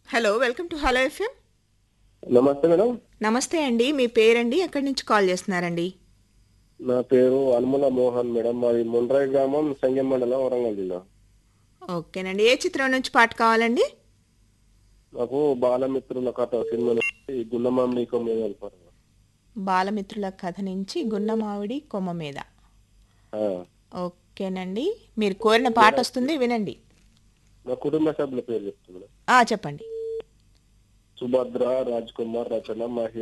hello welcome to hello FM నమస్తే madam నమస్తే అండి మీ పేరండి ఎక్కడి నుంచి కాల్ చేస్తున్నారండి నా పేరు అనుమల మోహన్ మేడం మాది ముండ్రాయి గ్రామం సంగం మండలం వరంగల్ జిల్లా ఓకేనండి ఏ చిత్రం నుంచి పాట కావాలండి నాకు బాలమిత్రుల కథ సినిమా నుంచి గున్నమామిడి కొమ్మ కలిపారు బాలమిత్రుల కథ నుంచి గున్నమావిడి కొమ్మ మీద ఆ, ఓకేనండి మీరు కోరిన పాట వస్తుంది వినండి నా కుటుంబ సభ్యుల పేరు చెప్తున్నా ఆ చెప్పండి సుభద్ర రాజ్ కుమార్ రచన మహేష్